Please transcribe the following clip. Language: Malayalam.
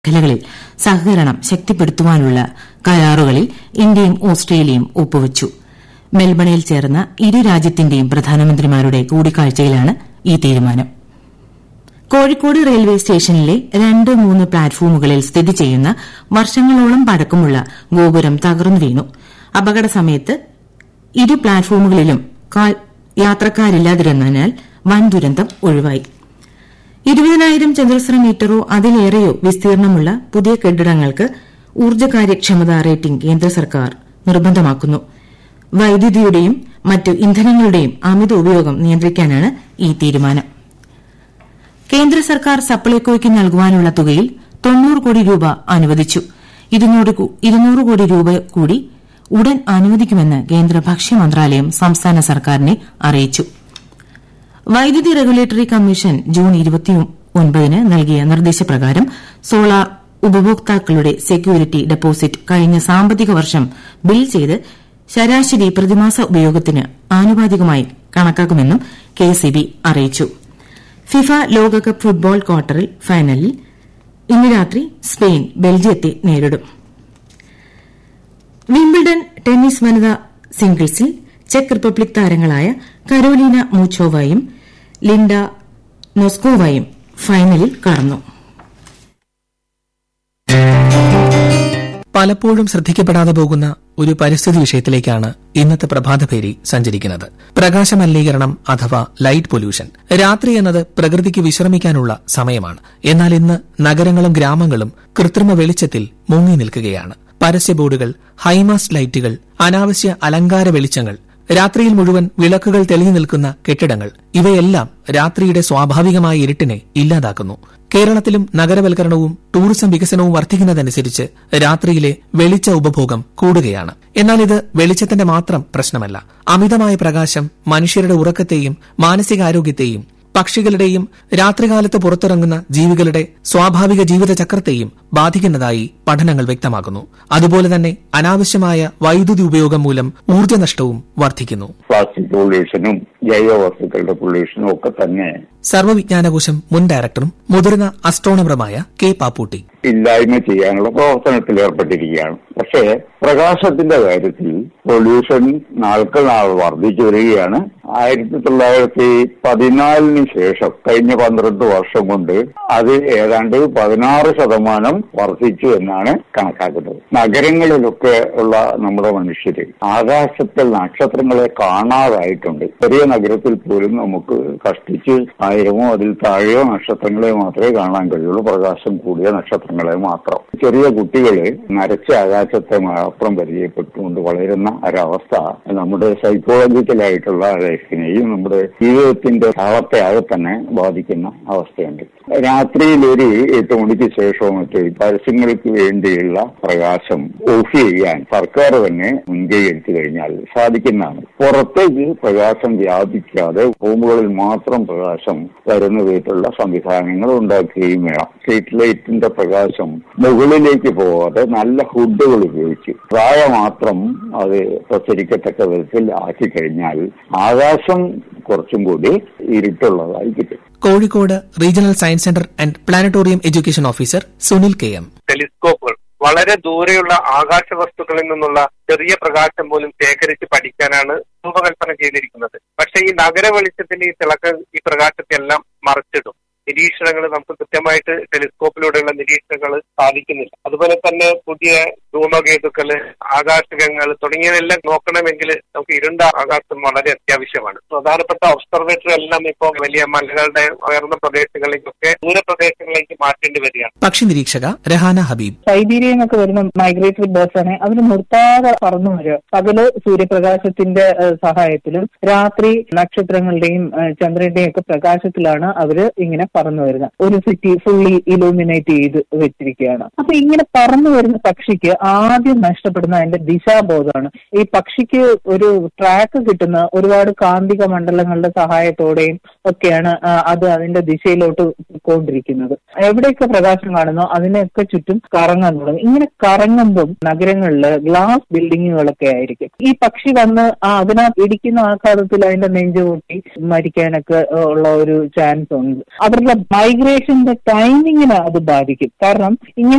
മേഖലകളിൽ സഹകരണം ശക്തിപ്പെടുത്തുവാനുള്ള കരാറുകളിൽ ഇന്ത്യയും ഓസ്ട്രേലിയയും ഒപ്പുവച്ചു മെൽബണിൽ ചേർന്ന ഇരു രാജ്യത്തിന്റെയും പ്രധാനമന്ത്രിമാരുടെ കൂടിക്കാഴ്ചയിലാണ് ഈ തീരുമാനം കോഴിക്കോട് റെയിൽവേ സ്റ്റേഷനിലെ രണ്ട് മൂന്ന് പ്ലാറ്റ്ഫോമുകളിൽ സ്ഥിതി ചെയ്യുന്ന വർഷങ്ങളോളം പഴക്കമുള്ള ഗോപുരം തകർന്നു വീണു അപകട സമയത്ത് ഇരു പ്ലാറ്റ്ഫോമുകളിലും യാത്രക്കാരില്ലാതിരുന്നതിനാൽ വൻ ദുരന്തം ഒഴിവായി ഇരുപതിനായിരം ചതുരശ്ര മീറ്ററോ അതിലേറെയോ വിസ്തീർണമുള്ള പുതിയ കെട്ടിടങ്ങൾക്ക് ഊർജ്ജ കാര്യക്ഷമതാ റേറ്റിംഗ് കേന്ദ്ര സർക്കാർ നിർബന്ധമാക്കുന്നു വൈദ്യുതിയുടെയും മറ്റ് ഇന്ധനങ്ങളുടെയും അമിത ഉപയോഗം നിയന്ത്രിക്കാനാണ് ഈ തീരുമാനം കേന്ദ്ര സർക്കാർ സപ്ലൈകോയ്ക്ക് നൽകുവാനുള്ള തുകയിൽ തൊണ്ണൂറ് കോടി രൂപ അനുവദിച്ചു ഇരുന്നൂറ് കോടി രൂപ കൂടി ഉടൻ അനുവദിക്കുമെന്ന് കേന്ദ്ര ഭക്ഷ്യ മന്ത്രാലയം സംസ്ഥാന സർക്കാരിനെ അറിയിച്ചു വൈദ്യുതി റെഗുലേറ്ററി കമ്മീഷൻ ജൂൺ ന് നൽകിയ നിർദ്ദേശപ്രകാരം സോളാർ ഉപഭോക്താക്കളുടെ സെക്യൂരിറ്റി ഡെപ്പോസിറ്റ് കഴിഞ്ഞ സാമ്പത്തിക വർഷം ബിൽ ചെയ്ത് ശരാശരി പ്രതിമാസ ഉപയോഗത്തിന് ആനുപാതികമായി കണക്കാക്കുമെന്നും കെഎസ്ഇബി അറിയിച്ചു ഫിഫ ലോകകപ്പ് ഫുട്ബോൾ ക്വാർട്ടർ ഫൈനലിൽ ഇന്ന് രാത്രി സ്പെയിൻ ബെൽജിയത്തെ നേരിടും വിംബിൾഡൺ ടെന്നീസ് വനിതാ സിംഗിൾസിൽ ചെക്ക് റിപ്പബ്ലിക് താരങ്ങളായ കരോലീന മൂച്ചോവയും ലിൻഡ നൊസ്കോവയും ഫൈനലിൽ കടന്നു പലപ്പോഴും ശ്രദ്ധിക്കപ്പെടാതെ പോകുന്ന ഒരു പരിസ്ഥിതി വിഷയത്തിലേക്കാണ് ഇന്നത്തെ പ്രഭാതഭേരി സഞ്ചരിക്കുന്നത് പ്രകാശമലിനീകരണം അഥവാ ലൈറ്റ് പൊല്യൂഷൻ രാത്രി എന്നത് പ്രകൃതിക്ക് വിശ്രമിക്കാനുള്ള സമയമാണ് എന്നാൽ ഇന്ന് നഗരങ്ങളും ഗ്രാമങ്ങളും കൃത്രിമ വെളിച്ചത്തിൽ മുങ്ങി നിൽക്കുകയാണ് പരസ്യ ബോർഡുകൾ ഹൈമാസ്റ്റ് ലൈറ്റുകൾ അനാവശ്യ അലങ്കാര വെളിച്ചങ്ങൾ രാത്രിയിൽ മുഴുവൻ വിളക്കുകൾ തെളിഞ്ഞു നിൽക്കുന്ന കെട്ടിടങ്ങൾ ഇവയെല്ലാം രാത്രിയുടെ സ്വാഭാവികമായ ഇരുട്ടിനെ ഇല്ലാതാക്കുന്നു കേരളത്തിലും നഗരവൽക്കരണവും ടൂറിസം വികസനവും വർദ്ധിക്കുന്നതനുസരിച്ച് രാത്രിയിലെ വെളിച്ച ഉപഭോഗം കൂടുകയാണ് എന്നാൽ ഇത് വെളിച്ചത്തിന്റെ മാത്രം പ്രശ്നമല്ല അമിതമായ പ്രകാശം മനുഷ്യരുടെ ഉറക്കത്തെയും മാനസികാരോഗ്യത്തെയും പക്ഷികളുടെയും രാത്രികാലത്ത് പുറത്തിറങ്ങുന്ന ജീവികളുടെ സ്വാഭാവിക ജീവിതചക്രത്തെയും ബാധിക്കുന്നതായി പഠനങ്ങൾ വ്യക്തമാക്കുന്നു അതുപോലെ തന്നെ അനാവശ്യമായ വൈദ്യുതി ഉപയോഗം മൂലം ഊർജ്ജനഷ്ടവും വർദ്ധിക്കുന്നു പ്ലാസ്റ്റിക് പൊള്യൂഷനും ജൈവ വസ്തുക്കളുടെ പൊള്യൂഷനും ഒക്കെ തന്നെ സർവ്വവിജ്ഞാനകോശം മുൻ ഡയറക്ടറും മുതിർന്ന അസ്ട്രോണറുമായ കെ പാപ്പൂട്ടി ഇല്ലായ്മ ചെയ്യാനുള്ള പ്രവർത്തനത്തിൽ ഏർപ്പെട്ടിരിക്കുകയാണ് പക്ഷേ പ്രകാശത്തിന്റെ കാര്യത്തിൽ പൊല്യൂഷൻ നാൾക്ക് നാൾ വർദ്ധിച്ചു വരികയാണ് ആയിരത്തി തൊള്ളായിരത്തി പതിനാലിന് ശേഷം കഴിഞ്ഞ പന്ത്രണ്ട് വർഷം കൊണ്ട് അത് ഏതാണ്ട് പതിനാറ് ശതമാനം വർദ്ധിച്ചു എന്നാണ് കണക്കാക്കുന്നത് നഗരങ്ങളിലൊക്കെ ഉള്ള നമ്മുടെ മനുഷ്യര് ആകാശത്തിൽ നക്ഷത്രങ്ങളെ കാണാതായിട്ടുണ്ട് ചെറിയ നഗരത്തിൽ പോലും നമുക്ക് കഷ്ടിച്ച് ആയിരമോ അതിൽ താഴെയോ നക്ഷത്രങ്ങളെ മാത്രമേ കാണാൻ കഴിയുള്ളൂ പ്രകാശം കൂടിയ നക്ഷത്രങ്ങളെ മാത്രം ചെറിയ കുട്ടികള് നരച്ച ആകാശത്തെ മാത്രം പരിചയപ്പെട്ടുകൊണ്ട് വളരുന്ന ഒരവസ്ഥ നമ്മുടെ സൈക്കോളജിക്കലായിട്ടുള്ള ലൈഫിനെയും നമ്മുടെ ജീവിതത്തിന്റെ താളത്തെ ആകെ തന്നെ ബാധിക്കുന്ന അവസ്ഥയുണ്ട് രാത്രിയിൽ ഒരു എട്ട് മണിക്ക് ശേഷമോ മറ്റോ ഈ പരസ്യങ്ങൾക്ക് വേണ്ടിയുള്ള പ്രകാശം ഓഫ് ചെയ്യാൻ സർക്കാർ തന്നെ മുൻകൈ എടുത്തു കഴിഞ്ഞാൽ സാധിക്കുന്നതാണ് പുറത്തേക്ക് പ്രകാശം വ്യാപിക്കാതെ റൂമുകളിൽ മാത്രം പ്രകാശം വരുന്ന വിധത്തിലുള്ള സംവിധാനങ്ങൾ ഉണ്ടാക്കുകയും വേണം സ്ട്രീറ്റ് ലൈറ്റിന്റെ പ്രകാശം മുകളിലേക്ക് പോകാതെ നല്ല ഹുഡുകൾ ഉപയോഗിച്ച് പ്രായ മാത്രം അത് പ്രസരിക്കത്തക്ക വിധത്തിൽ ആക്കി കഴിഞ്ഞാൽ ആകാശം കുറച്ചും കൂടി ഇരുട്ടുള്ളതായി കിട്ടും Kozhikode regional science centre and planetarium education officer Sunil K M ടെലിസ്കോപ്പുകൾ വളരെ ദൂരെയുള്ള ആകാശ വസ്തുക്കളിൽ നിന്നുള്ള ചെറിയ പ്രകാശം പോലും ശേഖരിച്ച് പഠിക്കാനാണ് രൂപകൽപ്പന ചെയ്തിരിക്കുന്നത് പക്ഷേ ഈ നഗര വെളിച്ചത്തിന്റെ ഈ തിളക്ക ഈ പ്രകാശത്തെ എല്ലാം മറച്ചിടും നിരീക്ഷണങ്ങൾ നമുക്ക് കൃത്യമായിട്ട് ടെലിസ്കോപ്പിലൂടെയുള്ള നിരീക്ഷണങ്ങൾ സാധിക്കുന്നില്ല അതുപോലെ തന്നെ പുതിയ ധൂമകേതുക്കള് ആകാശകങ്ങൾ തുടങ്ങിയവയെല്ലാം നോക്കണമെങ്കിൽ നമുക്ക് ഇരുണ്ട ആകാശം വളരെ അത്യാവശ്യമാണ് പ്രധാനപ്പെട്ട ഒബ്സർവേറ്ററി എല്ലാം ഇപ്പോൾ വലിയ മലകളുടെ ഉയർന്ന പ്രദേശങ്ങളിലേക്കൊക്കെ ദൂരപ്രദേശങ്ങളിലേക്ക് മാറ്റേണ്ടി വരികയാണ് പക്ഷി നിരീക്ഷക രഹാന ഹബീബ് സൈബീരിയയിൽ നിന്നൊക്കെ വരുന്ന മൈഗ്രേറ്ററി ബേർഡ്സ് ആണ് അവർ നിർത്താതെ പറന്നു വരിക പകല് സൂര്യപ്രകാശത്തിന്റെ ഏഹ്, സഹായത്തിലും രാത്രി നക്ഷത്രങ്ങളുടെയും ഏഹ്, ചന്ദ്രന്റെയും ഒക്കെ പ്രകാശത്തിലാണ് അവര് ഇങ്ങനെ പറന്നു വരുന്നത് ഒരു സിറ്റി ഫുള്ളി ഇലൂമിനേറ്റ് ചെയ്ത് വെച്ചിരിക്കുകയാണ് അപ്പൊ ഇങ്ങനെ പറന്നു വരുന്ന പക്ഷിക്ക് ആദ്യം നഷ്ടപ്പെടുന്ന അതിന്റെ ദിശാബോധമാണ് ഈ പക്ഷിക്ക് ഒരു ട്രാക്ക് കിട്ടുന്ന ഒരുപാട് കാന്തിക മണ്ഡലങ്ങളുടെ സഹായത്തോടെയും ഒക്കെയാണ് ആ, അത് അതിന്റെ ദിശയിലോട്ട് പോയിക്കൊണ്ടിരിക്കുന്നത് എവിടെയൊക്കെ പ്രകാശം കാണുന്നോ അതിനൊക്കെ ചുറ്റും കറങ്ങാൻ തുടങ്ങും ഇങ്ങനെ കറങ്ങുമ്പം നഗരങ്ങളിൽ ഗ്ലാസ് ബിൽഡിങ്ങുകളൊക്കെ ആയിരിക്കും ഈ പക്ഷി വന്ന് ആ അതിനകത്ത് ഇടിക്കുന്ന ആഘാതത്തിൽ അതിന്റെ നെഞ്ചു പൊട്ടി മരിക്കാനൊക്കെ ഉള്ള ഒരു ചാൻസ് ഉണ്ട് അവരുടെ മൈഗ്രേഷന്റെ ടൈമിങ്ങിനെ അത് ബാധിക്കും കാരണം ഇങ്ങനെ